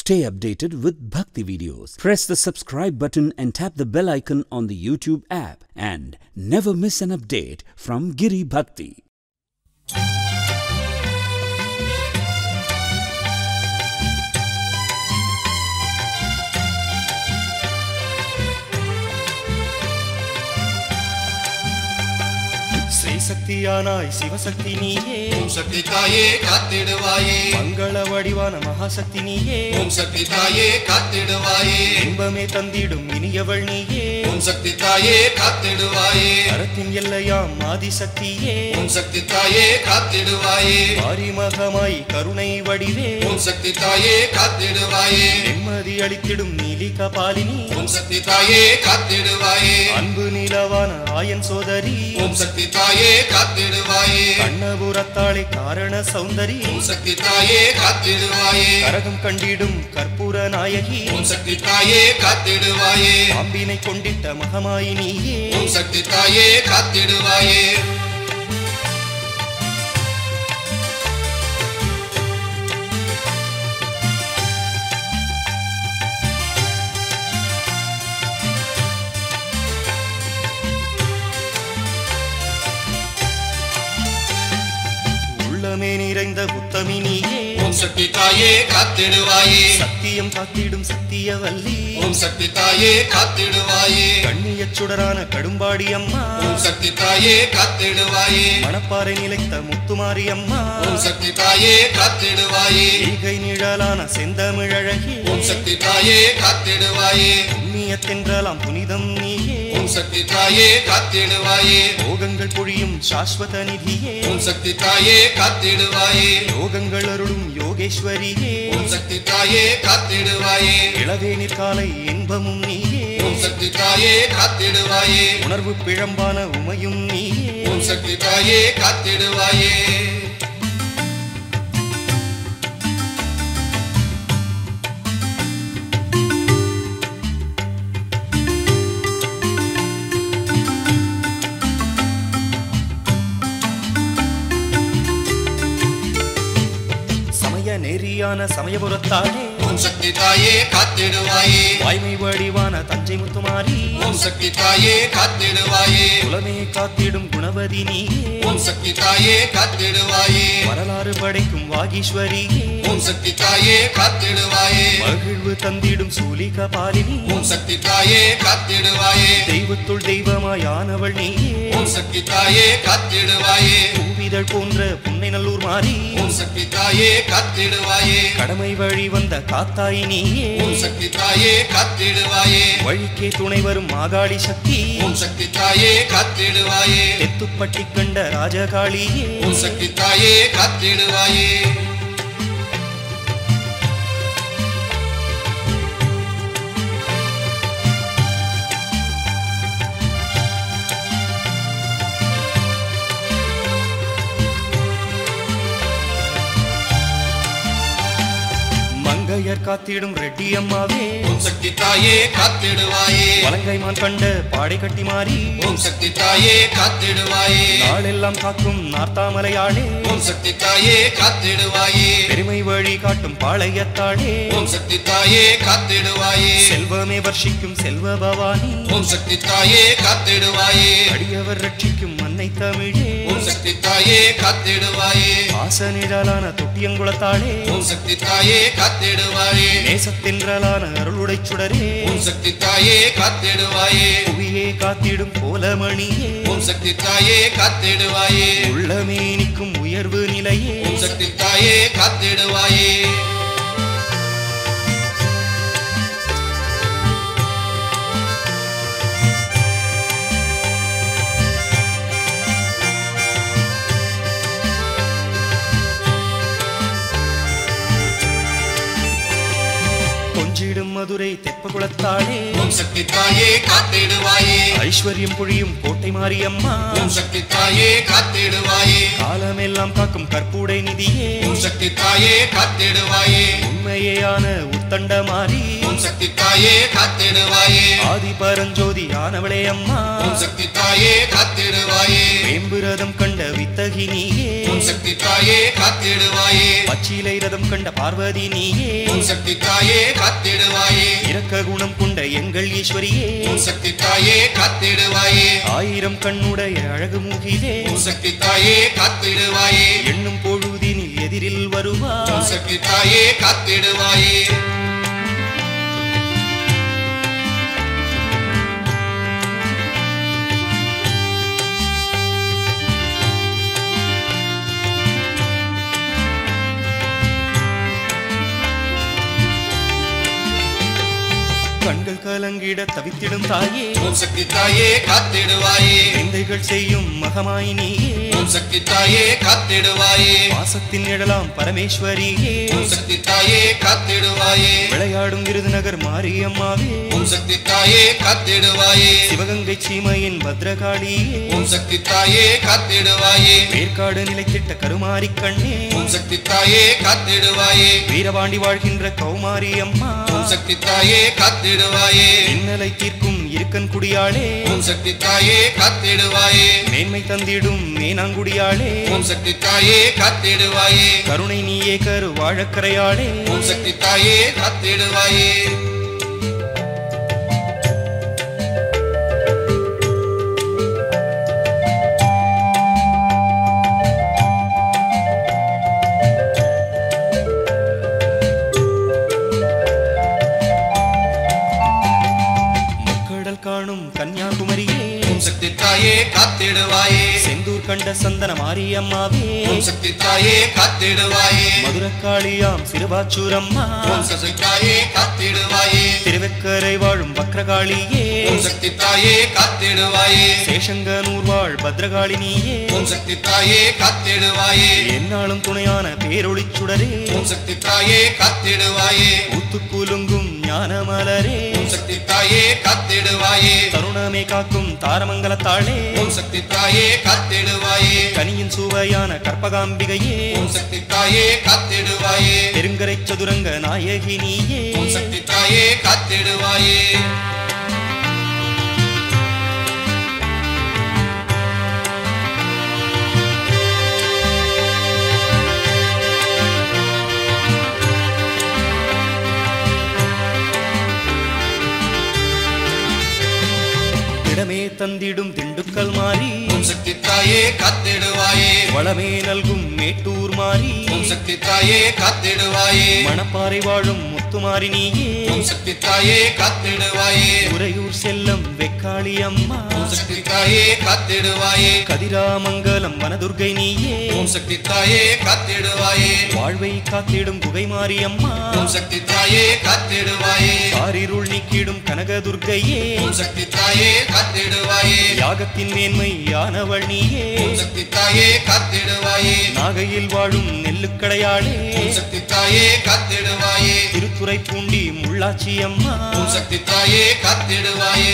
Stay updated with Bhakti videos. Press the subscribe button and tap the bell icon on the YouTube app and never miss an update from Giri Bhakti. Sri சக்தியானாய் Sivasakthi நீயே ஓம் சக்தி தாயே காத்திடுவாயே மங்கள வடிவான மகாசக்தி நீயே ஓம் சக்தி தாயே காத்திடுவாயே இன்பமே தந்திடும் இனியவள் நீயே ஓம் சக்தி தாயே காத்திடுவாயே கரத்தின் எல்லையாம் ஆதிசக்தியே ஓம் சக்தி தாயே காத்திடுவாயே ஆரிமகமாய் கருணை வடிவே ஓம் சக்தி தாயே காத்திடுவாயே நிம்மதி அளித்திடும் நீலி கபாலினி ஓம் சக்தி தாயே காத்திடுவாயே அன்பு நிலவான ஆயன் சோதரி ஓம் சக்தி தாயே காத்திடுவாயே கண்ணபுரத்தாளே காரண சௌந்தரி ஓம் சக்தி தாயே காத்திடுவாயே கரகம் கண்டிடும் கற்பூர நாயகி ஓம் சக்தி தாயே காத்திடுவாயே அம்பினை கொண்டிட்ட மகமாயினியே ஓம் சக்தி தாயே காத்திடுவாயே உள்ளமே நிறைந்த உத்தமி நீயே ஓம் சக்தி தாயே காத்திடுவாயே சத்தியம் காத்திடும் சத்தியவல்லி ஓம் சக்தி தாயே காத்திடுவாயே கண்ணியச் சுடரான கடும்பாடி அம்மா ஓம் சக்தி தாயே காத்திடுவாயே மணப்பாறை நிலைத்த முத்துமாரி அம்மா ஓம் சக்தி தாயே காத்திடுவாயே ஈகை நிழலான செந்தமிழழகி ஓம் சக்தி தாயே காத்திடுவாயே புண்ணியத்தென்றலாம் புனிதம் நீயே ஓம் சக்தி தாயே காத்திடுவாயே யோகங்கள் பொழியும் சாஸ்வத நிதியே ஓம் சக்தி தாயே காத்திடுவாயே யோகங்கள் அருளும் யோகேஸ்வரியே ஓம் சக்தி தாயே காத்திடுவாயே இளவேனிற் காலை இன்பமும் நீயே ஓம் சக்தி தாயே காத்திடுவாயே உணர்வு பிழம்பான உமையும் நீயே ஓம் சக்தி தாயே காத்திடுவாயே சமய நெறியான சமயபுரத்தாளே ஓம் சக்தி தாயே காத்திடுவாயே வாய்மை வடிவான தஞ்சை முத்துமாரி ஓம் சக்தி தாயே காத்திடுவாயே குலமே காத்திடும் குணவதி நீயே ஓம் சக்தி தாயே காத்திடுவாயே வரலாறு படைக்கும் வாகீஸ்வரியே ஓம் சக்தி தாயே காத்திடுவாயே மகிழ்வு தந்திடும் சூலிக பாலினி ஓம் சக்தி தாயே காத்திடுவாயே தெய்வத்துள் தெய்வமாயானவள் நீயே ஓம் சக்தி தாயே காத்திடுவாயே பூவிதழ் போன்ற புன்னை நல்லூர் மாறி ஓம் சக்தி தாயே காத்திடுவாயே கடமை வழி வந்த காத்தாய் நீயே ஓம் சக்தி தாயே காத்திடுவாயே வழிக்கே துணை வரும் மாகாளி சக்தி ஓம் சக்தி தாயே காத்திடுவாயே தெத்துப்பட்டி கண்ட ராஜகாளியே ஓம் சக்தி தாயே காத்திடுவாயே மங்கையர் காத்திடும் ரெட்டி அம்மாவே ஓம் சக்தி தாயே காத்திடுவாயே வலங்கைமான் கண்ட பாடை கட்டி மாறி ஓம் சக்தி தாயே காத்திடுவாயே நாளெல்லாம் காக்கும் நார்த்தாமலையாளே ஓம் சக்தி தாயே காத்திடுவாயே பெருமை வழி காட்டும் பாளையத்தாளே ஓம் சக்தி தாயே காத்திடுவாயே செல்வமே வர்ஷிக்கும் செல்வ பவானி ஓம் சக்தி தாயே காத்திடுவாயே அடியவர் ரட்சிக்கும் அன்னை தமிழே ஓம் சக்தி தாயே காத்திடுவாயே ஆசனிழலான தொட்டியங்குளத்தாளே ஓம் சக்தி தாயே காத்திடுவாயே நேசத்தென்றலான அருளுடை சுடரே ஓம் சக்தி தாயே காத்திடுவாயே புவியே காத்திடும் கோலமணியே ஓம் சக்தி தாயே காத்திடுவாயே உள்ளமே நிற்கும் உயர்வு நிலையே ஓம் சக்தி தாயே காத்திடுவாயே கொஞ்சிடும் மதுரை தெப்பகுளத்தாளே ஓம் சக்தி தாயே காத்திடுவாயே ஐஸ்வர்யம் பொழியும் கோட்டை மாரியம்மா ஓம் சக்தி தாயே காத்திடுவாயே காலமெல்லாம் காக்கும் கற்பூடை நிதியே ஓம் சக்தி தாயே காத்திடுவாயே உண்மையேயான உத்தண்ட மாறி ஓம் சக்தி தாயே காத்திடுவாயே ஆதி பரஞ்சோதி ஆனவளே அம்மா ஓம் சக்தி தாயே காத்திடுவாயே வேம்பு ரதம் கண்ட வித்தகி நீயே ஓம் சக்தி தாயே காத்திடுவாயே பச்சிலை ரதம் கண்ட பார்வதி நீயே ஓம் சக்தி தாயே தாயே காத்திடுவாயே இரக்க குணம் கொண்ட எங்கள் ஈஸ்வரியே ஓம் சக்தி தாயே காத்திடுவாயே ஆயிரம் கண்ணுடைய அழகு மூகிலே ஓம் சக்தி தாயே காத்திடுவாயே எண்ணும் பொழுதினில் எதிரில் ஓம் வருவாய் சக்தி தாயே காத்திடுவாயே கண்கள் கலங்கிட தவித்திடும் தாயே ஓம் சக்தி தாயே காத்திடுவாயே விந்தைகள் செய்யும் மகமாய் நீயே ஓம் சக்தி தாயே காத்திடுவாயே வாசத்தின் நிழலாம் பரமேஸ்வரியே ஓம் சக்தி தாயே காத்திடுவாயே விளையாடும் விருதுநகர் மாரியம்மாவே ஓம் சக்தி தாயே காத்திடுவாயே சிவகங்கை சீமையின் பத்ரகாளியே ஓம் சக்தி தாயே காத்திடுவாயே வேர்க்காடு நிலைத்திட்ட கருமாரி கண்ணே ஓம் சக்தி தாயே காத்திடுவாயே வீரபாண்டி வாழ்கின்ற கௌமாரி அம்மா ஓம் சக்தி தாயே காத்திடுவாயே இன்னலை தீர்க்கும் இருக்கன் குடியாளே ஓம் சக்தி தாயே காத்திடுவாயே மேன்மை தந்திடும் மேனாங்குடியாளே ஓம் சக்தி தாயே காத்திடுவாயே கருணை நீயே கரு வாழக்கரையாளே ஓம் சக்தி தாயே காத்திடுவாயே முக்கடல் காணும் கன்னியாகுமரியே ஓம் சக்தி தாயே காத்திடுவாயே செந்தூர் கண்ட சந்தன மாரியம்மாவே ஓம் சக்தி தாயே காத்திடுவாயே மதுரக்காளியாம் சிறுபாச்சூரம்மா ஓம் சக்தி தாயே காத்திடுவாயே திருவெக்கரை வாழும் பக்ரகாளியே ஓம் சக்தி தாயே காத்திடுவாயே சேஷங்கனூர் வாழ் பத்ரகாளினியே ஓம் சக்தி தாயே காத்திடுவாயே என்னாலும் துணையான பேரொளிச் சுடரே ஓம் சக்தி தாயே காத்திடுவாயே ஊத்து குலுங்கும் ஞான மலரே ஓம் சக்தி தாயே காத்திடுவாயே தருணமே காக்கும் தாரமங்கலத்தாளே ஓம் சக்தி தாயே காத்திடுவாயே கனியின் சுவையான கற்பகாம்பிகையே ஓம் சக்தி தாயே காத்திடுவாயே பெருங்கரை சதுரங்க நாயகி நீயே ஓம் சக்தி தாயே காத்திடுவாயே இடமே தந்திடும் திண்டுக்கல் மாறி ஓம் சக்தி தாயே காத்திடுவாயே வளமே நல்கும் மேட்டூர் மாறி ஓம் சக்தி தாயே காத்திடுவாயே மணப்பாறை வாழும் முத்துமாரி நீயே ஓம் சக்தி தாயே காத்திடுவாயே உறையூர் செல்லம் வெக்காளி அம்மா ஓம் சக்தி தாயே காத்திடுவாயே கதிராமங்கலம் வனதுர்கை நீயே ஓம் சக்தி தாயே காத்திடுவாயே வாழ்வை காத்திடும் குகை மாரி அம்மா ஓம் சக்தி தாயே காத்திடுவாயே ஆரிருள் நீக்கிடும் கனகதுர்க்கையே ஓம் சக்தி தாயே காத்திடுவாயே யாகத்தின் மேன்மை யானவள் நீயே ஓம் சக்தி தாயே காத்திடுவாயே நாகையில் வாழும் நெல்லுக்கடையாளே ஓம் சக்தி தாயே காத்திடுவாயே திருத்துறை பூண்டி முள்ளாச்சி அம்மா ஓம் சக்தி தாயே காத்திடுவாயே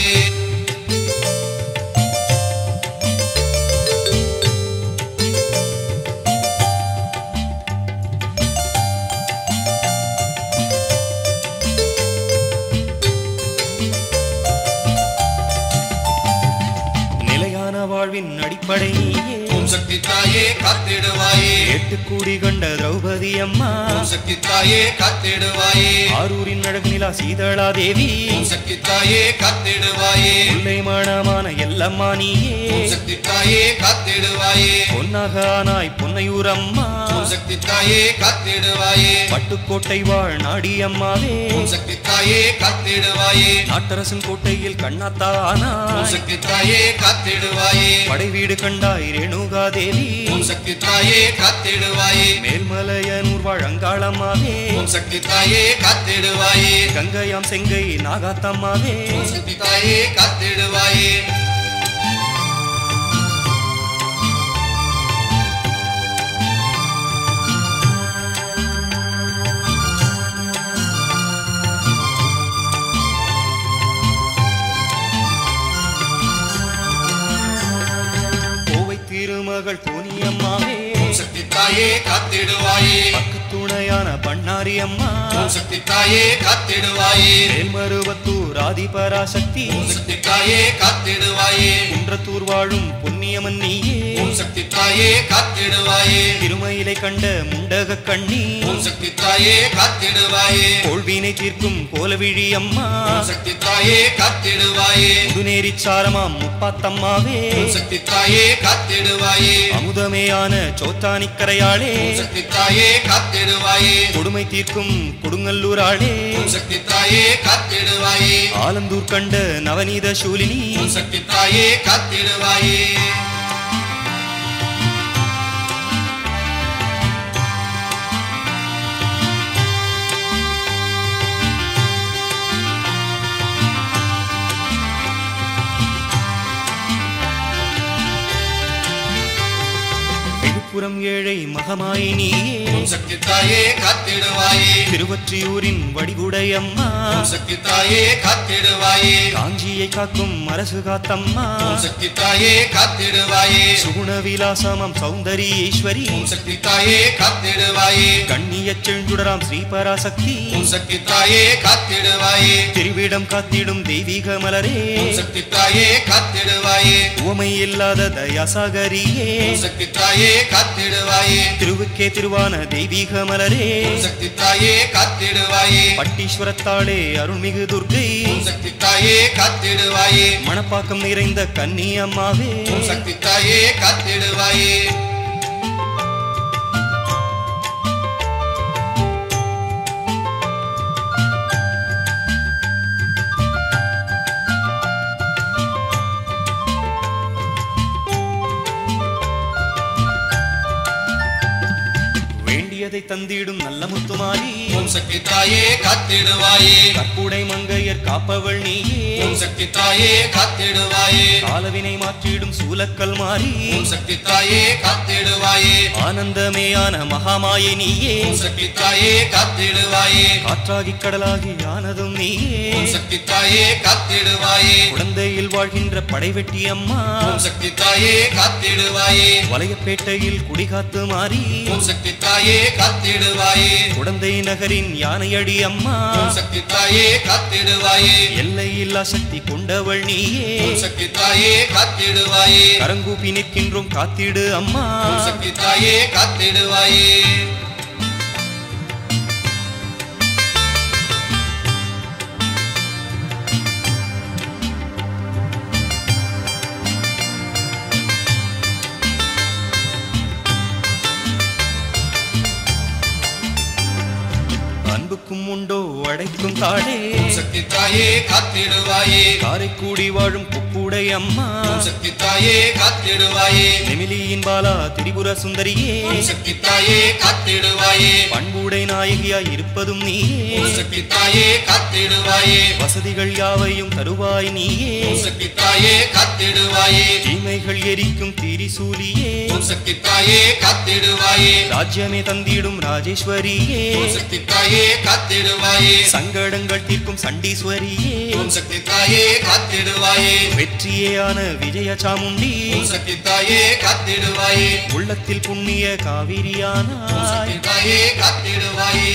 நிலையான வாழ்வின் அடிப்படை நீயே ஓம் சக்தி தாயே காத்திடுவாயே எட்டு கூடி கண்ட திரௌபதி அம்மா ஓம் சக்தி தாயே காத்திடுவாயே ஆரூரின் அழகுநிலா சீதளா தேவி ஓம் சக்தி தாயே காத்திடுவாயே முல்லை மானமான எல்லம்மா நீயே ஓம் சக்தி தாயே காத்திடுவாயே பொன்னாக ஆனாய் பொன்னையூர் அம்மா ஓம் சக்தி தாயே காத்திடுவாயே பட்டுக்கோட்டை வாழ் நாடி அம்மாவே ஓம் சக்தி தாயே காத்திடுவாயே நாட்டரசன் கோட்டையில் கண்ணாத்தா ஓம் ஆனாய் சக்தி தாயே காத்திடுவாயே படை வீடு கண்டாய் ரேணுகா தேவி ஓம் சக்தி தாயே காத்திடுவாயே மேல்மலையனூர் வாழ் அங்காளம்மாவே ஓம் சக்தி தாயே காத்திடுவாயே கங்கையாம் செங்கை நாகாத்தம்மாவே ஓம் சக்தி தாயே காத்திடுவாயே கோவை திருமகள் கோனியம்மாவே ஓம் சக்தி தாயே காத்திடுவாயே துணையான பண்ணாரி அம்மா ஓம் சக்தி தாயே காத்திடுவாயே மேல்மருவத்தூர் ஆதிபராசக்தி ஓம் சக்தி தாயே காத்திடுவாயே குன்றத்தூர் வாழும் பொன்னியமன் நீயே ஓம் சக்தி தாயே காத்திடுவாயே திருமயிலை கண்ட முண்டக கண்ணி ஓம் சக்தி தாயே காத்திடுவாயே கோள்வினை தீர்க்கும் கோலவிழி அம்மா ஓம் சக்தி தாயே காத்திடுவாயே முதுநேரி சாரமாம் முப்பாத்தம்மாவே ஓம் சக்தி தாயே காத்திடுவாயே அமுதமேயான சோத்தானிக்கரையாளே ஓம் சக்தி தாயே காத்திடுவாயே கொடுமை தீர்க்கும் கொடுங்கல்லூராளே ஓம் சக்தி தாயே காத்திடுவாயே ஆலந்தூர் கண்ட நவநீத சூலினி ஓம் சக்தி தாயே காத்திடுவாயே விழுப்புரம் ஏழை மகமாயினியே ஓம் சக்தி தாயே காத்திடுவாயே திருவொற்றியூரின் வடிவுடையம்மா ஓம் சக்தி தாயே காத்திடுவாயே காஞ்சியை காக்கும் அரசு காத்தம்மா ஓம் சக்தி தாயே காத்திடுவாயே சுகுண விலாசமம் சௌந்தரியேஸ்வரி ஓம் சக்தி தாயே காத்திடுவாயே கண்ணியச் செழுஞ்சுடராம் ஸ்ரீபராசக்தி ஓம் சக்தி தாயே காத்திடுவாயே திருவிடம் காத்திடும் தெய்வீக மலரே ஓம் சக்தி தாயே காத்திடுவாயே உவமை இல்லாத தயாசாகரியே ஓம் சக்தி தாயே காத்திடுவாயே திருவுக்கே திருவான தெய்வீக மலரே ஓம் சக்தி தாயே காத்திடுவாயே பட்டீஸ்வரத்தாளே அருள்மிகு துர்க்கை ஓம் சக்தி தாயே காத்திடுவாயே மணப்பாக்கம் நிறைந்த கன்னி அம்மாவே ஓம் சக்தி தாயே காத்திடுவாயே வேண்டியதை தந்திடும் நல்ல முத்துமாரி ஓம் சக்தி தாயே காத்திடுவாயே கற்புடை மங்கையர் காப்பவள் நீயே ஓம் சக்தி தாயே காத்திடுவாயே காலவினை மாற்றிடும் சூலக்கல் மாறி ஓம் சக்தி தாயே காத்திடுவாயே ஆனந்தமேயான மகாமாயை நீயே ஓம் சக்தி தாயே காத்திடுவாயே காற்றாகி கடலாகி ஆனதும் நீயே ஓம் சக்தி தாயே காத்திடுவாயே குழந்தையில் வாழ்கின்ற படைவெட்டி அம்மா ஓம் சக்தி தாயே காத்திடுவாயே வலையப்பேட்டையில் குடிகாத்து மாறி ஓம் சக்தி தாயே காத்திடுவாயே குடந்தை நகரின் யானையடி அம்மா ஓம் சக்தி தாயே காத்திடுவாயே எல்லையில்லா சக்தி கொண்டவள் நீயே ஓம் சக்தி தாயே காத்திடுவாயே கரங்கூப்பி நிற்கின்றோம் காத்திடு அம்மா ஓம் சக்தி தாயே காத்திடுவாயே அன்புக்கும் உண்டோ அடைக்கும் தாடே ஓம் சக்தி தாயே காத்திடுவாயே காரைக்கூடி வாழும் குப்புடை அம்மா ஓம் சக்தி தாயே காத்திடுவாயே நெமிலியின் பாலா திரிபுர சுந்தரியே ஓம் சக்தி தாயே காத்திடுவாயே பண்புடை நாயகியாய் இருப்பதும் நீயே ஓம் சக்தி தாயே காத்திடுவாயே வசதிகள் யாவையும் தருவாய் நீயே ஓம் சக்தி தாயே காத்திடுவாயே தீமைகள் எரிக்கும் திரிசூலியே ஓம் சக்தி தாயே காத்திடுவாயே ராஜ்யமே தந்திடும் ராஜேஸ்வரியே ஓம் சக்தி தாயே காத்திடுவாயே சங்கடங்கள் தீர்க்கும் சண்டீஸ்வரியே ஓம் சக்தி தாயே காத்திடுவாயே வெற்றியேயான விஜய சாமுண்டி ஓம் சக்தி தாயே காத்திடுவாயே உள்ளத்தில் புண்ணிய ஓம் காவிரியானாய் சக்தி தாயே காத்திடுவாயே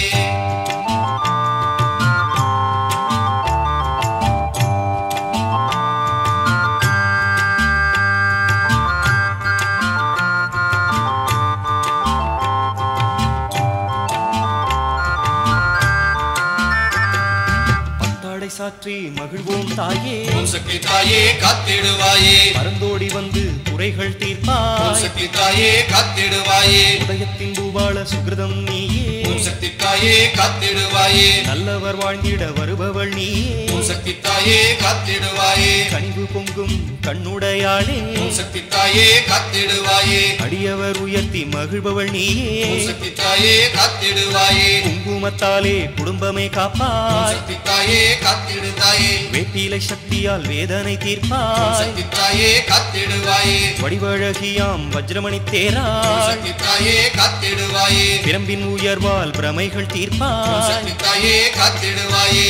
பட்டாடை சாற்றி மகிழ்வோம் தாயே ஓம் சக்தி தாயே காத்திடுவாயே பரந்தோடி வந்து குறைகள் ஓம் தீர்ப்பாய் சக்தி தாயே காத்திடுவாயே உதயத்தின் பூபால சுகிருதம் நீயே ஓம் சக்தி தாயே காத்திடுவாயே நல்லவர் வாழ்ந்திட வருபவள் நீயே ஓம் சக்தி தாயே காத்திடுவாயே கனிவு பொங்கும் கண்ணுடையாளே ஓம் சக்தி தாயே காத்திடுவாயே அடியவர் உயர்த்தி மகிழ்பவள் நீயே ஓம் சக்தி தாயே காத்திடுவாயே குங்குமத்தாலே குடும்பமே ஓம் காப்பாய் சக்தி தாயே காத்திடு தாயே வேப்பிலை சக்தியால் வேதனை ஓம் தீர்ப்பாய் சக்தி தாயே காத்திடுவாயே வடிவழகியாம் வஜ்ரமணி ஓம் தேராய் சக்தி தாயே காத்திடுவாயே பிரம்பின் உயர்வால் பிரமைகள் ஓம் தீர்ப்பாய் சக்தி தாயே காத்திடுவாயே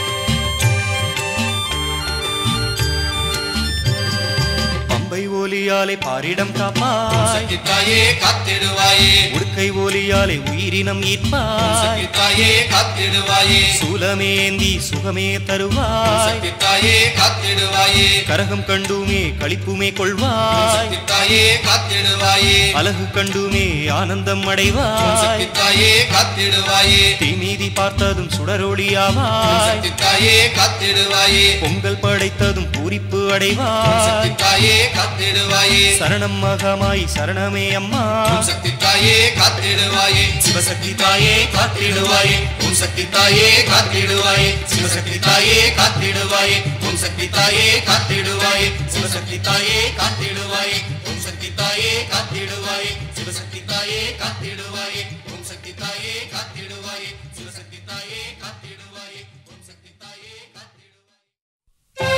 பம்பை ஒலியா ஒளியாலே பாரிடம் காப்பாய் சக்தி தாயே காத்திடுவாயே உடுக்கை ஒலியாலே உயிரினம் ஈர்ப்பாய் சக்தி தாயே காத்திடுவாயே சூலமேந்தி சுகமே தருவாய் சக்தி தாயே காத்திடுவாயே கரகம் கண்டுமே களிப்புமே கொள்வாய் சக்தி தாயே காத்திடுவாயே அழகு கண்டுமே ஆனந்தம் அடைவாய் சக்தி தாயே காத்திடுவாயே தீநீதி பார்த்ததும் சுடரொளியாவாய் சக்தி தாயே காத்திடுவாயே பொங்கல் படைத்ததும் பூரிப்பு சக்தி அடைவாய் தாயே காத்திடுவாயே சரணம் மகமாய் சரணமே அம்மா சக்தி தாயே காத்திடுவாயே சிவசக்தி தாயே காத்திடுவாயே உன் சக்தி தாயே காத்திடுவாயே சிவசக்தி தாயே காத்திடுவாயே உன் சக்தி தாயே காத்திடுவாயே சிவசக்தி தாயே காத்திடுவாயே உன் சக்தி தாயே காத்திடுவாயே சிவசக்தி தாயே காத்திடுவாயே உன் சக்தி தாயே காத்திடுவாயே சிவசக்தி தாயே காத்திடுவாயே உன் சக்தி தாயே காத்திடுவாயே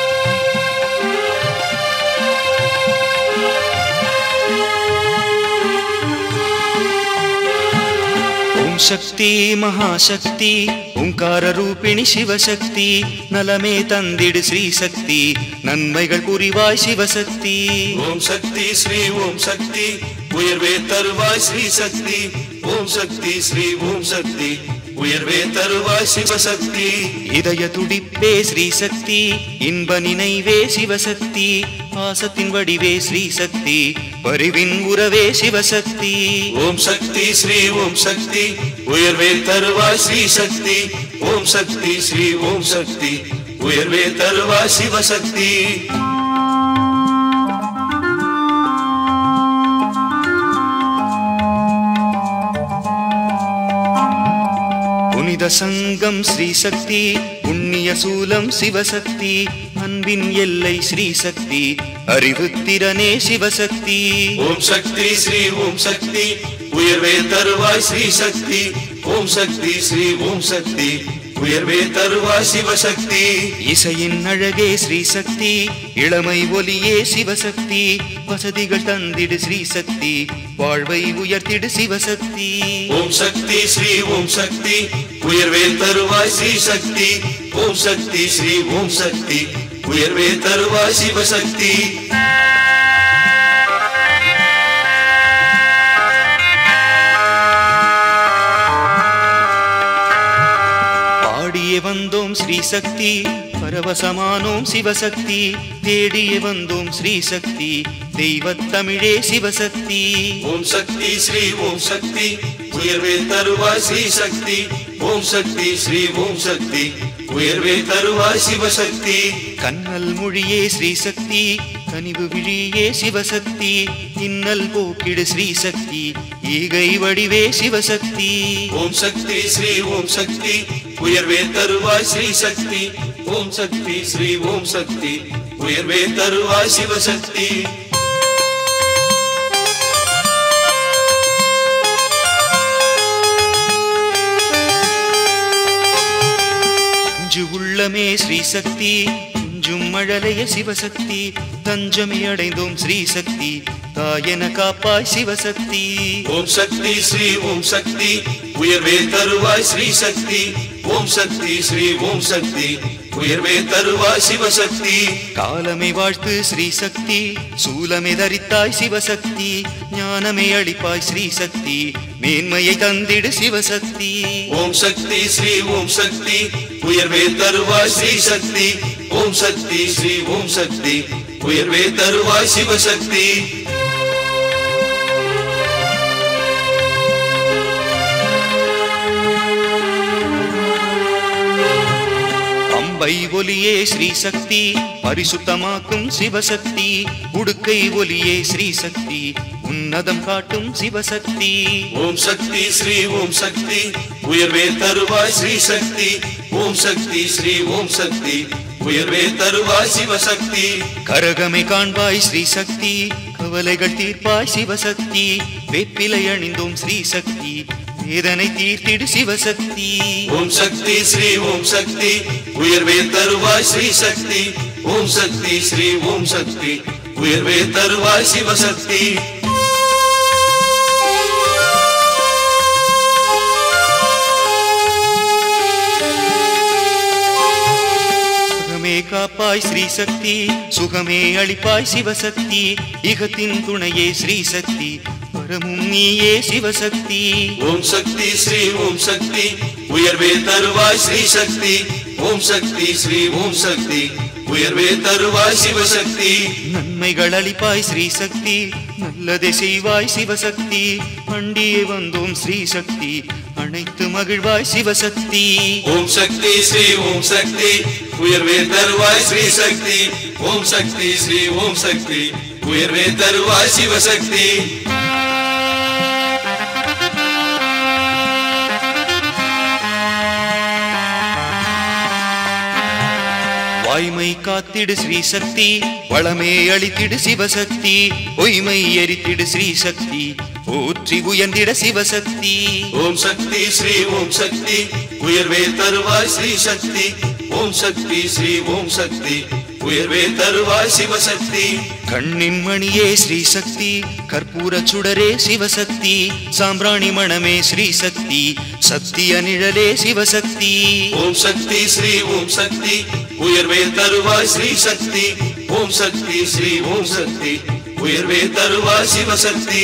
ஓம் சக்தி மகாசக்தி ஓங்கார ரூபிணி சிவசக்தி நலமே தந்திடு ஸ்ரீ சக்தி நன்மைகள் புரிவாய் சிவசக்தி ஓம் சக்தி ஸ்ரீ ஓம் சக்தி உயர்வே தருவாய் ஸ்ரீ சக்தி ஓம் சக்தி ஸ்ரீ ஓம் சக்தி உயர்வே தருவாய் சிவசக்தி இதய துடிப்பே ஸ்ரீ சக்தி இன்ப நினைவே சிவசக்தி பாசத்தின் வடிவே ஸ்ரீ சக்தி பரிவின் உறவே சிவசக்தி ஓம் சக்தி ஸ்ரீ ஓம் சக்தி உயர்வே தருவாய் ஸ்ரீ சக்தி ஓம் சக்தி ஸ்ரீ ஓம் சக்தி உயர்வே தருவாய் சிவசக்தி புனித சங்கம் ஸ்ரீ சக்தி புண்ணிய சூலம் சிவசக்தி அன்பின் எல்லை ஸ்ரீ சக்தி அறிவு திறனே சிவசக்தி ஓம் சக்தி ஸ்ரீ ஓம் சக்தி உயர்வே தருவாய் ஸ்ரீ சக்தி ஓம் சக்தி ஸ்ரீ ஓம் சக்தி உயர்வே தருவாய் சிவசக்தி இசையின் அழகே ஸ்ரீ சக்தி இளமை ஒலியே சிவசக்தி வசதிகள் தந்திடு ஸ்ரீ சக்தி வாழ்வை உயர்த்திடு சிவசக்தி ஓம் சக்தி ஸ்ரீ ஓம் சக்தி உயர்வே தருவாய் ஸ்ரீ சக்தி ஓம் சக்தி ஸ்ரீ ஓம் சக்தி உயர்வே தருவாய் சிவசக்தி பாடியே வந்தோம் ஸ்ரீ சக்தி பரவசமானோம் சிவசக்தி தேடியே வந்தோம் ஸ்ரீ சக்தி தெய்வத் தமிழே சிவசக்தி ஓம் சக்தி ஸ்ரீ ஓம் சக்தி உயர்வே தருவாய் ஸ்ரீ சக்தி ஓம் சக்தி ஸ்ரீ ஓம் சக்தி உயர்வே தருவாய் சிவசக்தி கண்ணல் மொழியே ஸ்ரீ சக்தி கனிவு விழியே சிவசக்தி இன்னல் போக்கிடு ஸ்ரீ சக்தி ஈகை வடிவே சிவசக்தி ஓம் சக்தி ஸ்ரீ ஓம் சக்தி உயர்வே தருவாய் ஸ்ரீ சக்தி ஓம் சக்தி ஸ்ரீ ஓம் சக்தி உயர்வே தருவாய் சிவசக்தி அஞ்சு உள்ளமே ஸ்ரீ சக்தி குஞ்சும் மழலைய சிவசக்தி தஞ்சமே அடைந்தோம் ஸ்ரீ சக்தி தாயன காப்பாய் சிவசக்தி ஓம் சக்தி ஸ்ரீ ஓம் சக்தி உயர்வே தருவாய் ஸ்ரீ சக்தி ஓம் சக்தி ஸ்ரீ ஓம் சக்தி உயர்வே தருவாய் சிவசக்தி காலமே வாழ்த்து ஸ்ரீ சக்தி சூலமே தரித்தாய் சிவசக்தி ஞானமே அளிப்பாய் ஸ்ரீ சக்தி மேன்மையை தந்திடு சிவசக்தி ஓம் சக்தி ஸ்ரீ ஓம் சக்தி உயர்வே தருவாய் ஸ்ரீ சக்தி ஓம் சக்தி ஸ்ரீ ஓம் சக்தி உயர்வே தருவாய் சிவசக்தி அம்பை ஒலியே ஸ்ரீ சக்தி பரிசுத்தமாக்கும் சிவசக்தி உடுக்கை ஒலியே ஸ்ரீ சக்தி உன்னதம் காட்டும் சிவசக்தி ஓம் சக்தி ஸ்ரீ ஓம் சக்தி உயர்வே தருவாய் ஸ்ரீ சக்தி ஓம் சக்தி ஸ்ரீ ஓம் சக்தி உயர்வே தருவாய் சிவசக்தி கரகமை காண்பாய் ஸ்ரீ சக்தி கவலைகள் தீர்ப்பாய் சிவசக்தி வேப்பிலை அணிந்தோம் ஸ்ரீ சக்தி வேதனை தீர்த்திடு சிவசக்தி ஓம் சக்தி ஸ்ரீ ஓம் சக்தி உயர்வே தருவாய் ஸ்ரீ சக்தி ஓம் சக்தி ஸ்ரீ ஓம் சக்தி உயர்வே தருவாய் சிவசக்தி கரகமே சுகமே காப்பாய் ஸ்ரீ சக்தி சுகமே அளிப்பாய் சிவசக்தி இகத்தின் துணையே ஸ்ரீ சக்தி வரமும் நீயே சிவசக்தி ஓம் சக்தி ஸ்ரீ ஓம் சக்தி உயர்வே தருவாய் ஸ்ரீ சக்தி ஓம் சக்தி ஸ்ரீ ஓம் சக்தி உயர்வே தருவாய் சிவசக்தி நன்மைகள் அளிப்பாய் ஸ்ரீ சக்தி நல்லதை செய்வாய் சிவசக்தி அண்டியே வந்தோம் ஸ்ரீ சக்தி அனைத்து மகிழ்வாய் சிவசக்தி ஓம் சக்தி ஸ்ரீ ஓம் சக்தி உயர்வே தருவாய் ஸ்ரீ சக்தி ஓம் சக்தி ஸ்ரீ ஓம் சக்தி உயர்வே தருவாய் சிவசக்தி வாய்மை காத்திடு ஸ்ரீ சக்தி வளமே அளித்திடு சிவசக்தி பொய்மை எரித்திடு ஸ்ரீ சக்தி போற்றி உயர்ந்திட சிவசக்தி ஓம் சக்தி ஸ்ரீ ஓம் சக்தி உயர்வே தருவாய் ஸ்ரீ சக்தி ஓம் சக்தி ஸ்ரீ ஓம் சக்தி உயர்வே தருவாய் சிவசக்தி கண்ணின் மணியே ஸ்ரீ சக்தி கற்பூர சுடரே சிவசக்தி சாம்பிராணி மணமே ஸ்ரீ சக்தி சத்திய நிழலே சிவசக்தி ஓம் சக்தி ஸ்ரீ ஓம் சக்தி உயர்வே தருவாய் ஸ்ரீ சக்தி ஓம் சக்தி ஸ்ரீ ஓம் சக்தி உயர்வே தருவாய் சிவசக்தி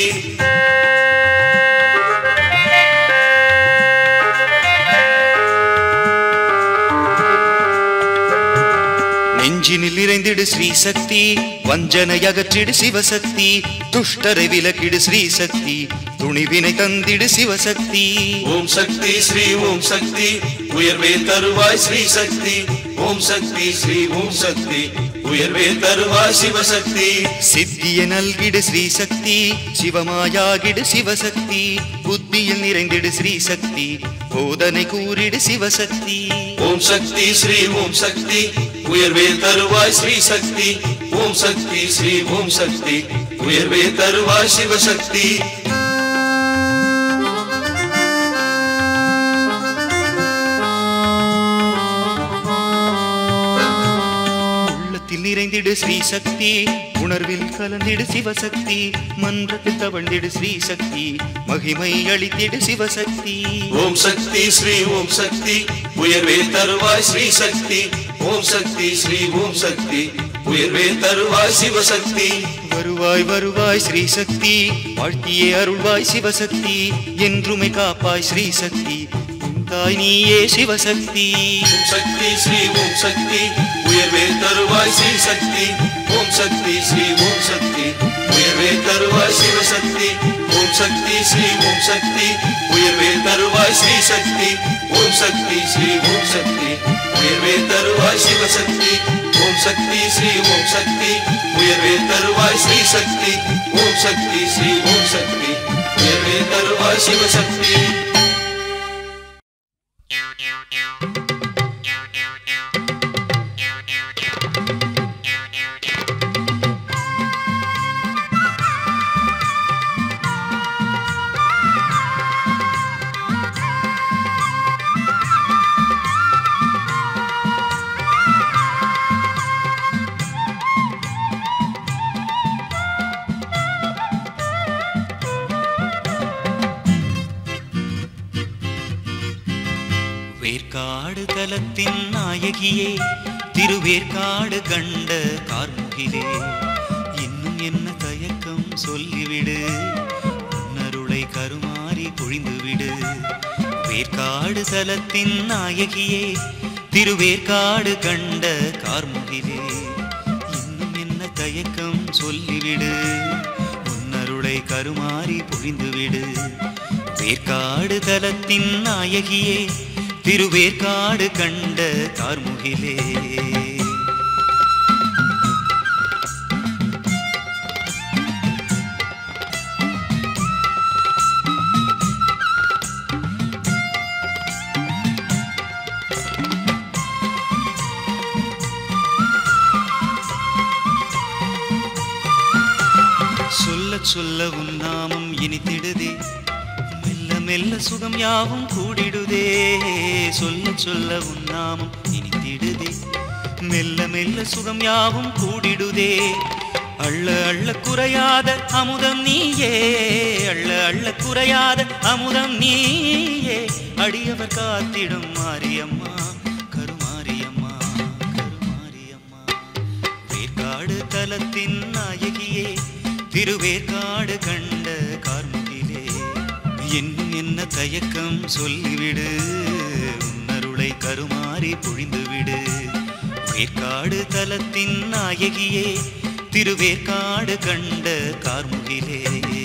நெஞ்சினில் நிறைந்திடு ஸ்ரீ சக்தி வஞ்சனை அகற்றிடு சிவசக்தி துஷ்டரை விலக்கிடு ஸ்ரீ சக்தி துணிவினை தந்திடு சிவசக்தி ஓம் சக்தி ஸ்ரீ ஓம் சக்தி உயர்வே தருவாய் ஸ்ரீ சக்தி ஓம் சக்தி ஸ்ரீ ஓம் சக்தி உயர்வே தருவாய் சிவசக்தி சித்திய நல்கிடு ஸ்ரீ சக்தி சிவமாயாகிடு சிவசக்தி புத்தியில் நிறைந்திடு ஸ்ரீ சக்தி போதனை கூறிடு சிவசக்தி ஓம் சக்தி ஸ்ரீ ஓம் சக்தி உயர்வே தருவாய் ஸ்ரீ சக்தி ஓம் சக்தி ஸ்ரீ ஓம் சக்தி உயர்வே தருவாய் சிவசக்தி உள்ளத்தில் நிறைந்திடு ஸ்ரீ சக்தி உணர்வில் கலந்திடு சிவசக்தி மன்றத்தில் தவழ்ந்திடு ஸ்ரீ சக்தி மகிமை அளித்திடு சிவசக்தி ஓம் சக்தி ஸ்ரீ ஓம் சக்தி உயர்வே தருவாய் ஸ்ரீ சக்தி ஓம் சக்தி ஸ்ரீ ஓம் சக்தி உயர்வே தருவாய் சிவசக்தி வருவாய் வருவாய் ஸ்ரீ சக்தி வாழ்த்தியே அருள்வாய் சிவசக்தி என்றுமை காப்பாய் ஸ்ரீ சக்தி தாய் நீயே சிவசக்தி ஓம் சக்தி ஸ்ரீ ஓம் சக்தி உயர்வே தருவாய் ஸ்ரீ சக்தி ஓம் சக்தி ஸ்ரீ ஓம் சக்தி உயர்வே தருவாய் சிவசக்தி ஓம் சக்தி ஸ்ரீ ஓம் சக்தி உயர்வே தருவாய் ஸ்ரீ சக்தி ஓம் சக்தி ஸ்ரீ ஓம் சக்தி உயர்வே தருவாய் சிவசக்தி ஓம் சக்தி ஸ்ரீ ஓம் சக்தி உயர்வே தருவாய் ஸ்ரீ சக்தி ஓம் சக்தி ஸ்ரீ ஓம் சக்தி உயர்வே தருவாய் சிவசக்தி வேர்க்காடு தலத்தின் நாயகியே திருவேற்காடு கண்ட கார்முகிலே இன்னும் என்ன தயக்கம் சொல்லிவிடு உன்னருளை கருமாறி பொழிந்துவிடு வேர்க்காடு தலத்தின் நாயகியே திருவேற்காடு கண்ட கார்முகிலே இன்னும் என்ன தயக்கம் சொல்லிவிடு உன்னருளை கருமாறி பொழிந்துவிடு வேர்க்காடு தலத்தின் நாயகியே திருவேற்காடு கண்ட கார்முகிலே சொல்ல சொல்ல உன் நாமம் இனித்திடுதே மெல்ல மெல்ல சுகம் யாவும் கூடிடுதே சொல்ல சொல்ல உன் நாமம் இனித்திடுதே மெல்ல மெல்ல சுகம் யாவும் கூடிடுதே அள்ள அள்ள குறையாத அமுதம் நீயே அள்ள அள்ள குறையாத அமுதம் நீயே அடியவர் காத்திடும் மாரியம்மா கருமாரியம்மா கருமாரியம்மா வேற்காடு தலத்தின் நாயகியே திருவேற்காடு கண்ட கார்முகிலே இன்னும் என்ன தயக்கம் சொல்லிவிடு உன்னருளை கருமாறி பொழிந்துவிடு வேற்காடு தலத்தின் நாயகியே திருவேற்காடு கண்ட கார்முகிலே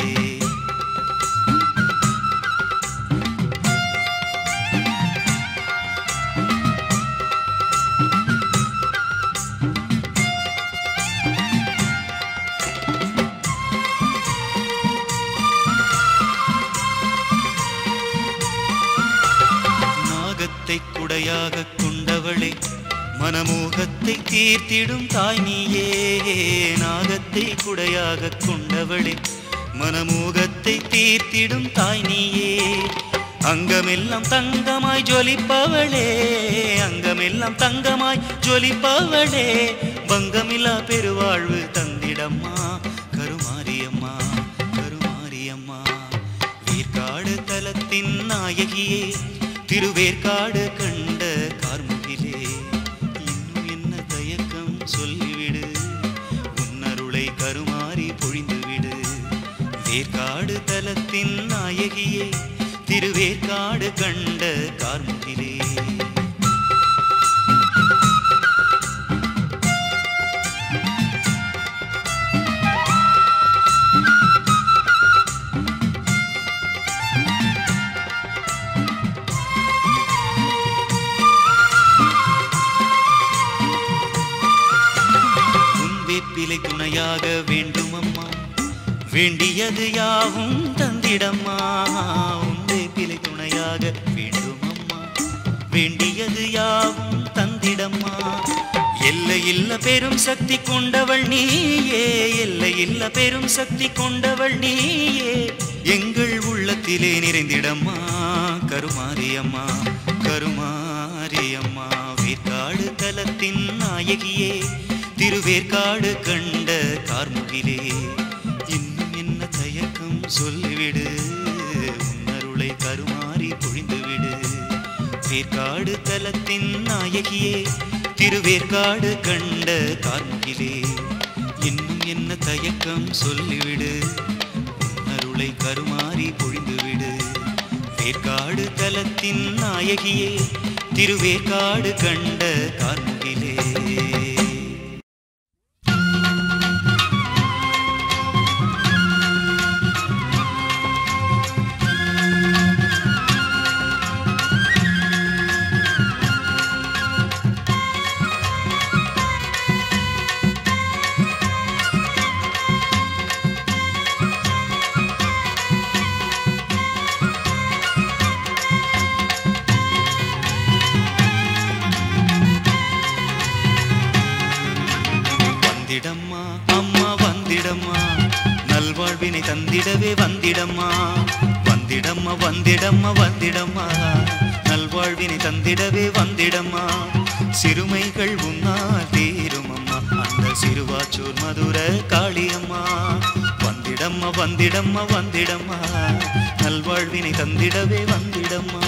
நாகத்தை குடையாக கொண்டவளே மனமோகத்தை தீர்த்திடும் தாய் நீயே நாகத்தை குடையாக கொண்டவளே மனமோகத்தை தீர்த்திடும் தாய் நீயே அங்கமெல்லாம் தங்கமாய் ஜொலிப்பவளே அங்கமெல்லாம் தங்கமாய் ஜொலிப்பவளே பங்கமில்லா பெருவாழ்வு தந்திடம்மா கருமாரியம்மா கருமாரியம்மா வேற்காடு தலத்தின் நாயகியே திருவேற்காடு கண்ட கார்முகிலே இன்னும் என்ன தயக்கம் சொல்லிவிடு உன்னருளை கருமாறி பொழிந்துவிடு வேற்காடு தலத்தின் நாயகியே திருவேற்காடு கண்ட கார்முகிலே உன்வேப்பிலை துணையாக வேண்டுமம்மா வேண்டியது யாவும் தந்திடம்மா உன்வேப்பிலை துணையாக வேண்டுமம்மா வேண்டியது யாவும் தந்திடம்மா எல்லையில்ல பெரும் சக்தி கொண்டவள் நீயே எல்லையில்ல பெரும் சக்தி கொண்டவள் நீயே எங்கள் உள்ளத்திலே நிறைந்திடம்மா கருமாரியம்மா கருமாரியம்மா வேற்காடு தலத்தின் நாயகியே திருவேற்காடு கண்ட கார்முகிலே இன்னும் என்ன தயக்கம் சொல்லிவிடு உன்னருளை கருமாறி பொழிந்துவிடு வேற்காடு தலத்தின் நாயகியே திருவேற்காடு கண்ட கார்முகிலே இன்னும் என்ன தயக்கம் சொல்லிவிடு உன்னருளை கருமாறி பொழிந்துவிடு வேற்காடு தலத்தின் நாயகியே திருவேற்காடு கண்ட கார்முகிலே வந்திடம்மா அம்மா வந்திடம்மா நல்வாழ்வினை தந்திடவே வந்திடம்மா வந்திடம்மா வந்திடம்மா வந்திடம்மா நல்வாழ்வினை தந்திடவே வந்திடம்மா சிறுமைகள் உன்னால் தீருமம்மா அந்த சிறுவாச்சூர் மதுர காளியம்மா வந்திடம்மா வந்திடம்மா வந்திடம்மா நல்வாழ்வினை தந்திடவே வந்திடம்மா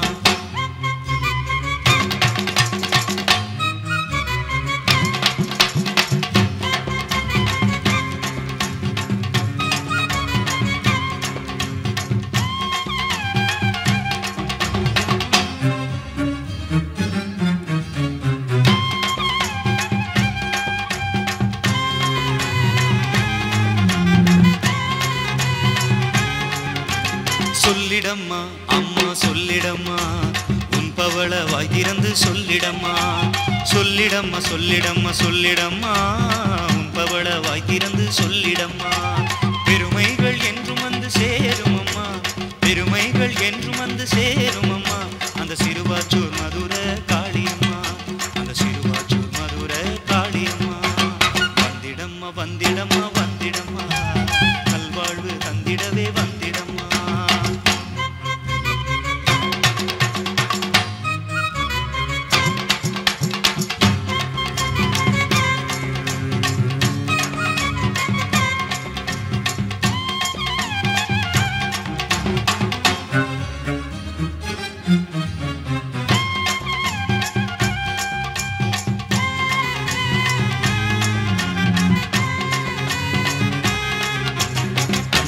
சொல்லிடம்மா அம்மா சொல்லிடம்மா உன் பவள வாய் திறந்து சொல்லிடம்மா சொல்லிடம்மா சொல்லிடம்மா சொல்லிடம்மா உன் பவள வாய் திறந்து சொல்லிடம்மா பெருமைகள் என்றும் வந்து சேரும் அம்மா பெருமைகள் என்றும் வந்து சேரும் அம்மா அந்த சிறுவாச்சூர் மதுர காளியம்மா அந்த சிறுவாச்சூர் மதுர காளியம்மா வந்திடம்மா வந்திடம்மா வந்திடம்மா நல்வாழ்வு தந்திடவே வந்திடம்மா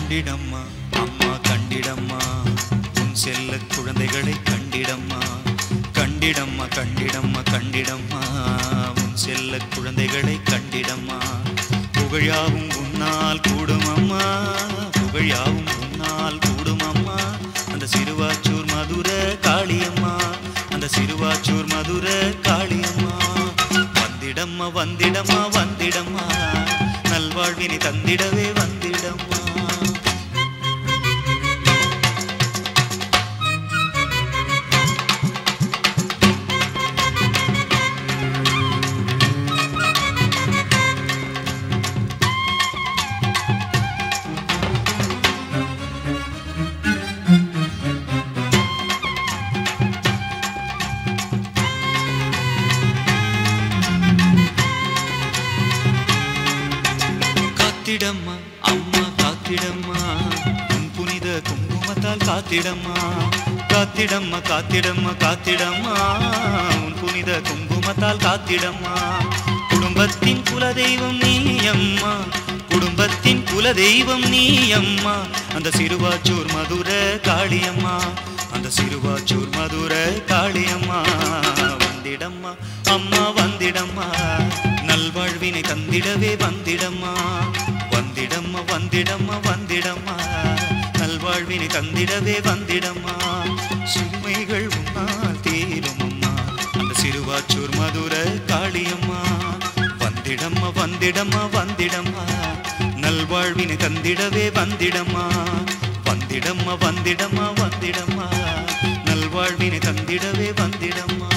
கண்டிடம்மா அம்மா கண்டிடம்மா உன் செல்ல குழந்தைகளை கண்டிடம்மா கண்டிடம்மா கண்டிடம்மா கண்டிடம்மா உன் செல்ல குழந்தைகளை கண்டிடம்மா புகழாவும் உன்னால் கூடுமம்மா புகழாவும் உன்னால் கூடுமம்மா அந்த சிறுவாச்சூர் மதுர காளியம்மா அந்த சிறுவாச்சூர் மதுர காளியம்மா வந்திடம்மா வந்திடம்மா வந்திடம்மா நல்வாழ்வினை தந்திடவே வந்திடம்மா காத்திடம்மா அம்மா காத்திடம்மா உன் புனித குங்குமத்தால் காத்திடம்மா காத்திடம்மா காத்திடம்மா காத்திடம்மா உன் புனித குங்குமத்தால் காத்திடம்மா குடும்பத்தின் குலதெய்வம் நீ அம்மா குடும்பத்தின் குலதெய்வம் நீ அம்மா அந்த சிறுவாச்சூர் மதுர காளியம்மா அந்த சிறுவாச்சூர் மதுர காளியம்மா வந்திடம்மா அம்மா வந்திடம்மா நல்வாழ்வினை தந்திடவே வந்திடம்மா வந்திடம்மா வந்திடம்மா வந்திடம்மா நல்வாழ்வினை தந்திடவே வந்திடம்மா சிறுமைகள் உன்னால் தீரும் அம்மா அந்த சிறுவாச்சூர் மதுர காளியம்மா வந்திடம்மா வந்திடம்மா வந்திடம்மா நல்வாழ்வினை தந்திடவே வந்திடம்மா வந்திடம்மா வந்திடம்மா வந்திடம்மா நல்வாழ்வினை தந்திடவே வந்திடம்மா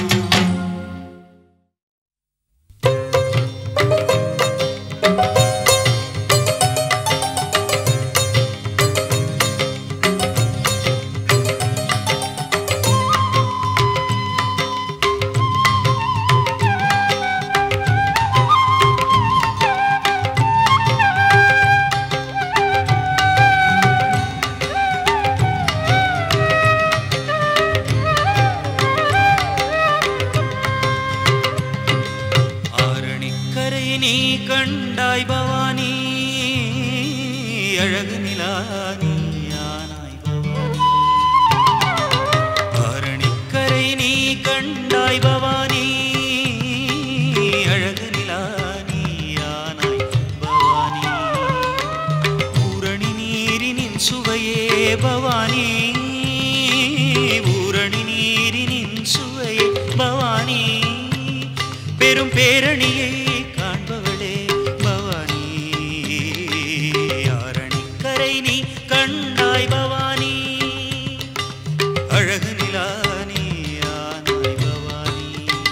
ஆரணிக்கரை நீ கண்டாய் பவானி அழகு நிலா நீயானாய் பவானி ஆரணிக்கரை நீ கண்டாய் பவானி அழகு நிலா நீயானாய் பவானி ஊரணி நீரினின் சுவையே பவானி ஊரணி நீரினின் சுவையே பவானி பெரும் பேரணியை காண்பவளே பவானி ஆரணிக்கரை நீ கண்டாய் பவானி அழகு நிலா நீயானாய் பவானி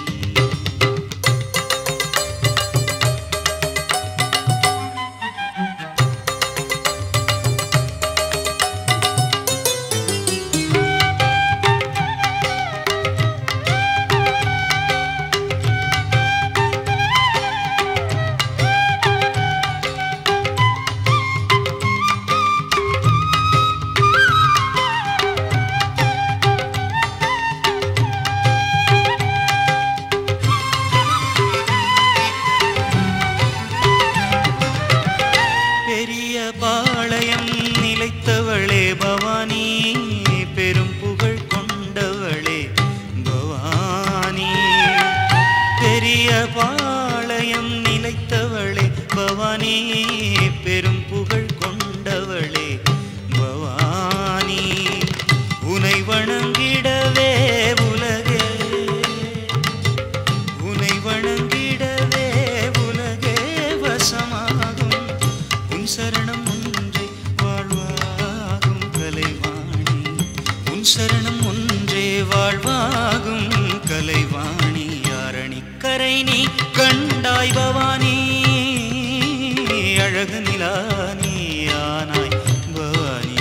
பெரிய பாளையம் நிலைத்தவளே பவானி பெரும் புகழ் கொண்டவளே பவானி பெரிய பாளையம் நிலைத்தவளே பவானி பெரும் புகழ் கொண்டவளே பவானி உனை வணங்கிடவே உலகே உனை வணங்கிடவே உலகே வசமாகும் உன் சரணம் ஒன்றே வாழ்வாகும் கலைவாணி உன் சரணம் ஒன்றே வாழ்வாகும் கலைவாணி யாரணிக்கரை நீ கண்டாய் பவானி அழகு நிலா நீயானாய் பவானி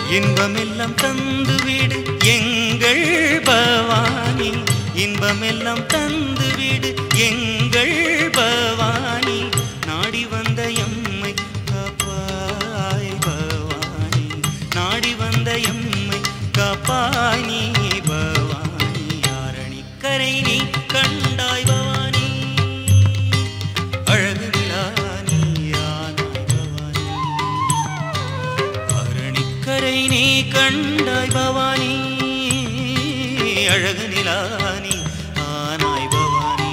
இன்பமெல்லாம் தந்து விடு எங்கள் பவானி இன்பமெல்லாம் தந்து விடு எங்கள் பவானி நாடி வந்த எம்மை காப்பாய் பவானி நாடி வந்த எம்மை காப்பாய் நீ பவானி யாரணிக்கரை நீ கண்டாய் பவானி அழகு நிலா நீ யானாய் பவானி அரணிக்கரை நீ கண்டாய் பவானி அழகு நிலானி ஆனாய் பவானி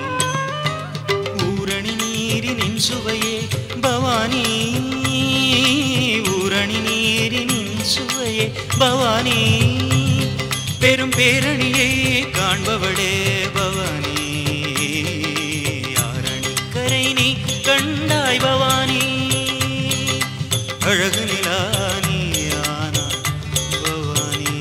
ஊரணி நீரினின் சுவையே பவானி ஊரணி நீரினின் சுவையே பவானி பெரும் பேரணியை காண்பவளே பவானி அரணிக்கரை நீ கண்டாய் பவானி அழகு நிலானி ஆனா பவானி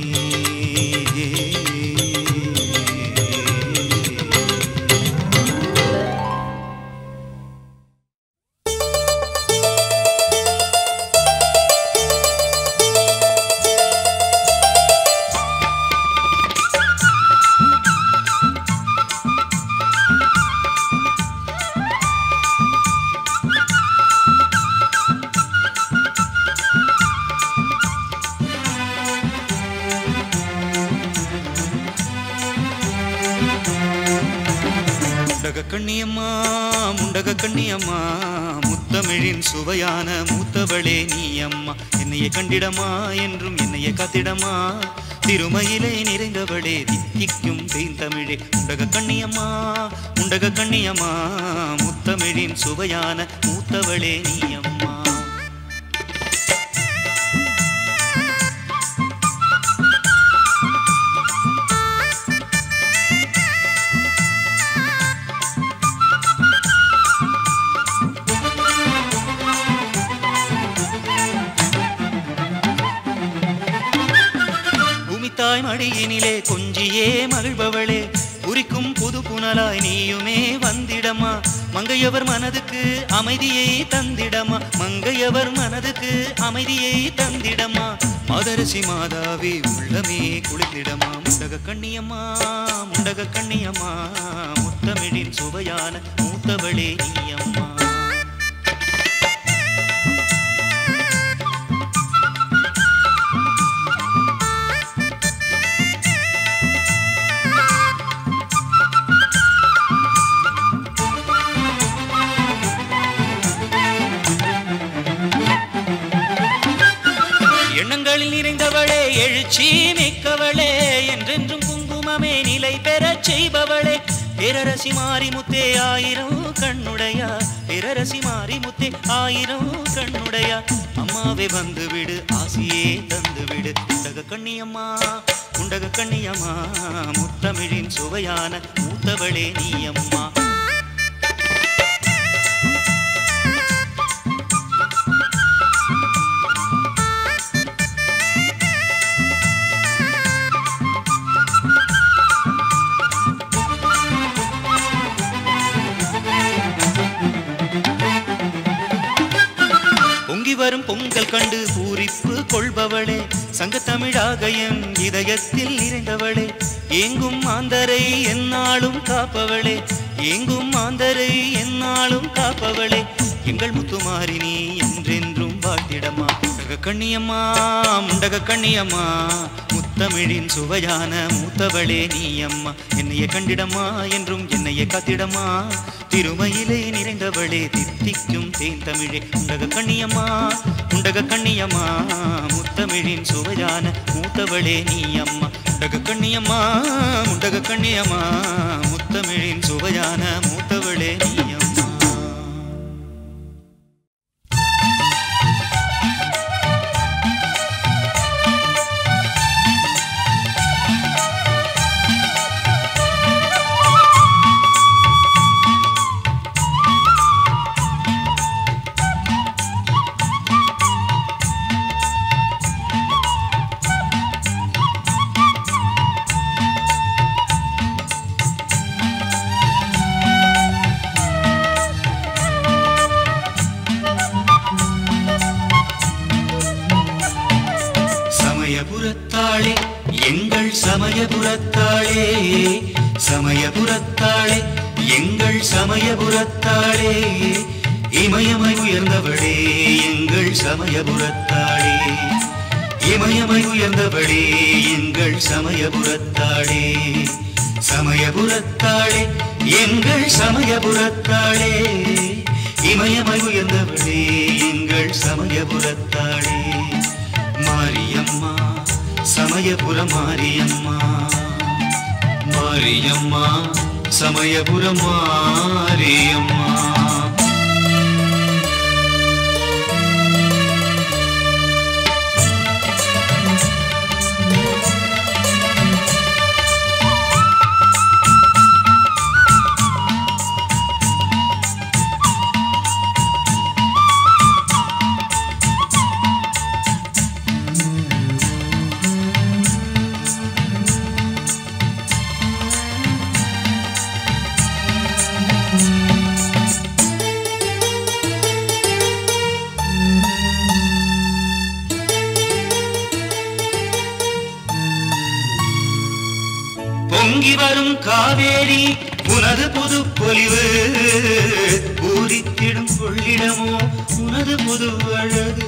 முண்டக கண்ணியம்மா முண்டக கண்ணியம்மா முத்தமிழின் சுவையான மூத்தவளே நீ அம்மா என்னைய கண்டிடமா என்றும் என்னைய காத்திடமா திருமயிலே நிறைந்தவளே தித்திக்கும் தேந்தமிழே முண்டக கண்ணியம்மா முண்டக கண்ணியம்மா முத்தமிழின் சுவையான மூத்தவளே நீ அம்மா பூமித்தாய் மடியினிலே கொஞ்சியே மகிழ்பவளே உரிக்கும் புது புனலாய் நீயுமே வந்திடமா மங்கையவர் மனதுக்கு அமைதியை தந்திடமா மங்கையவர் மனதுக்கு அமைதியை தந்திடமா மதரசி மாதாவி உள்ளமே குளிர்ந்திடமா முண்டக கண்ணியம்மா முண்டக கண்ணியம்மா முத்தமிழின் சுவையான மூத்தவளே நீயம்மா எண்ணங்களில் நிறைந்தவளே எழுச்சி மிக்கவளே என்றென்றும் குங்குமமே நிலை பெறச் செய்பவளே பேரரசி மாரிமுத்தே ஆயிரம் கண்ணுடையா பேரரசி மாரிமுத்தே ஆயிரம் கண்ணுடையா அம்மாவே வந்து விடு ஆசியே தந்து விடு உண்டக கண்ணியம்மா உண்டக கண்ணியம்மா முத்தமிழின் சுவையான மூத்தவளே நீ அம்மா பொங்கி வரும் பொங்கல் கண்டு பூரிப்பு கொள்பவளே சங்கத்தமிழாக என் இதயத்தில் நிறைந்தவளே ஏங்கும் மாந்தரை எந்நாளும் காப்பவளே ஏங்கும் மாந்தரை எந்நாளும் காப்பவளே எங்கள் முத்துமாரி நீ என்றென்றும் வாழ்த்திடமா முண்டக கண்ணியம்மா முண்டக கண்ணியம்மா முத்தமிழின் சுவையான மூத்தவளே நீ அம்மா என்னைய கண்டிடமா என்றும் என்னைய காத்திடமா திருமையிலே நிறைந்தவளே தித்திக்கும் தேன் தமிழே உண்டக கண்ணியம்மா உண்டக கண்ணியம்மா முத்தமிழின் சுவையான மூத்தவளே நீ அம்மா உண்டக கண்ணியம்மா உண்டக கண்ணியம்மா முத்தமிழின் சுவையான மூத்தவளே நீ அம்மா ஆ சமயபுரத்தாளே எங்கள் சமயபுரத்தாளே சமயபுரத்தாளே எங்கள் சமயபுரத்தாளே இமயமை உயர்ந்தவளே எங்கள் சமயபுரத்தாளே இமயமை உயர்ந்தவளே எங்கள் சமயபுரத்தாளே சமயபுரத்தாளே எங்கள் சமயபுரத்தாளே இமயமை உயர்ந்தவளே எங்கள் சமயபுரத்தாளே மாரியம்மா சமயபுர மாரியம்மா மாரியம்மா சமயபுர மாரியம்மா பொங்கி வரும் காவேரி உனது புது பொலிவு பூரித்திடும் கொள்ளிடமோ உனது புது அழகு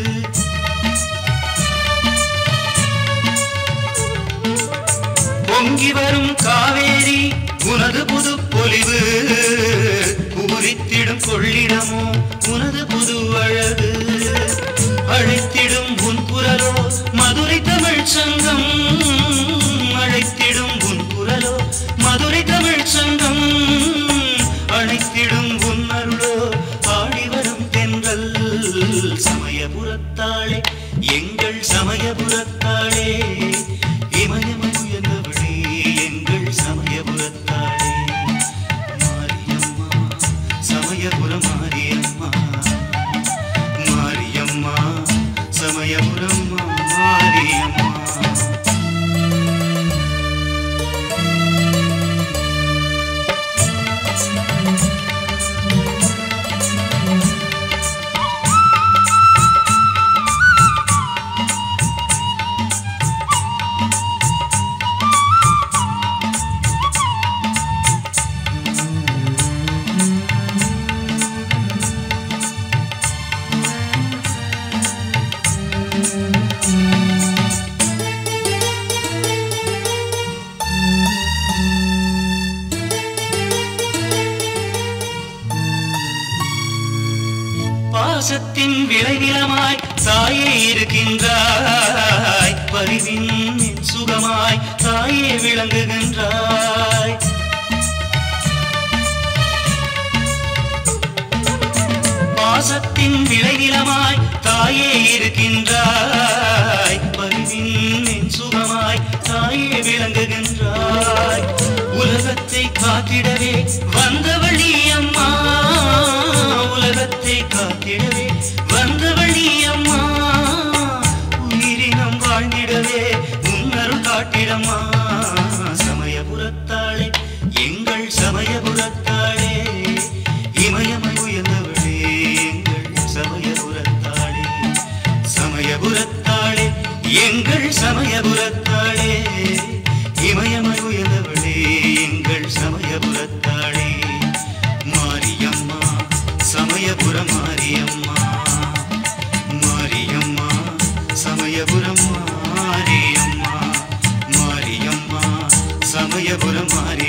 பொங்கி வரும் காவேரி உனது புது பொலிவு பூரித்திடும் கொள்ளிடமோ உனது புது அழகு அழைத்திடும் உன் குரலோ மதுரை தமிழ் சங்கம் அழைத்திடும் உன் குரலோ மதுரை தமிழ் சங்கம் அழைத்திடும் உன் அருளோ ஆடி வரும் தென்றல் சமயபுரத்தாளே எங்கள் சமயபுரத்தாளே இமயமை உயர்ந்தவளே எங்கள் சமயபுரத்தாளே மாரியம்மா சமயபுர மாரியம்மா மாரியம்மா சமயபுரம் மாரியம்மா பாசத்தின் விளைநிலமாய் தாயே இருக்கின்றாய் பரிவின் சுகமாய் தாயே விளங்குகின்றாய் பாசத்தின் விளைநிலமாய் தாயே இருக்கின்றாய் பரிவின் சுகமாய் தாயே விளங்குகின்றாய் உலகத்தை காத்திடவே வந்தவழி அம்மா உலகத்தை காத்திடவே வந்தவழி அம்மா உயிரினம் வாழ்ந்திடவே உன்னருள் காட்டிடம்மா சமயபுரத்தாளே எங்கள் சமயபுரத்தாளே இமயமை உயர்ந்தவளே எங்கள் சமயபுரத்தாளே சமயபுரத்தாளே எங்கள் சமயபுரத்தாளே இமயமை உயர்ந்தவளே எங்கள் சமயபுரத்தாளே மாரியம்மா சமயபுர மாரியம்மா மாரியம்மா சமயபுரம் மாரியம்மா மாரியம்மா சமயபுரம் மாரியம்மா